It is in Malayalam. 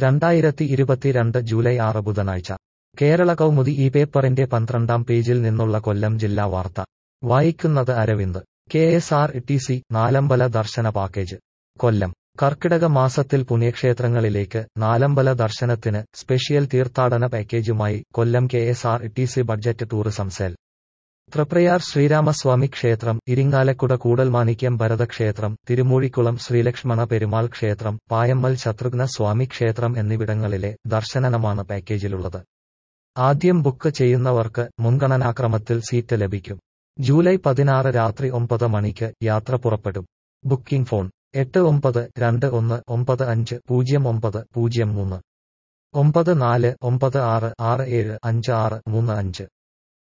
രണ്ടായിരത്തി ഇരുപത്തിരണ്ട് ജൂലൈ ആറ് ബുധനാഴ്ച കേരള കൗമുദി ഈ പേപ്പറിന്റെ പന്ത്രണ്ടാം പേജിൽ നിന്നുള്ള കൊല്ലം ജില്ലാ വാർത്ത വായിക്കുന്നത് Aravind K S R T C നാലമ്പല ദർശന പാക്കേജ് കൊല്ലം കർക്കിടക മാസത്തിൽ പുണ്യക്ഷേത്രങ്ങളിലേക്ക് നാലമ്പല ദർശനത്തിന് സ്പെഷ്യൽ തീർത്ഥാടന പാക്കേജുമായി Kollam K S R T C budget tourism cell Triprayar Sreeramaswamy ക്ഷേത്രം ഇരിങ്ങാലക്കുട കൂടൽമാണിക്യം ഭരതക്ഷേത്രം തിരുമൂഴിക്കുളം ശ്രീലക്ഷ്മണ പെരുമാൾ ക്ഷേത്രം പായമ്മൽ ശത്രുഘ്ന സ്വാമി ക്ഷേത്രം എന്നിവിടങ്ങളിലെ ദർശനമാണ് പാക്കേജിലുള്ളത് ആദ്യം ബുക്ക് ചെയ്യുന്നവർക്ക് മുൻഗണനാക്രമത്തിൽ സീറ്റ് ലഭിക്കും ജൂലൈ പതിനാറ് രാത്രി ഒമ്പത് മണിക്ക് യാത്ര പുറപ്പെടും ബുക്കിംഗ് ഫോൺ എട്ട് ഒമ്പത് രണ്ട് ഒന്ന് ഒമ്പത് അഞ്ച് പൂജ്യം ഒമ്പത് പൂജ്യം മൂന്ന് ഒമ്പത് നാല് ഒമ്പത് ആറ് ആറ് ഏഴ് അഞ്ച് ആറ് മൂന്ന് അഞ്ച്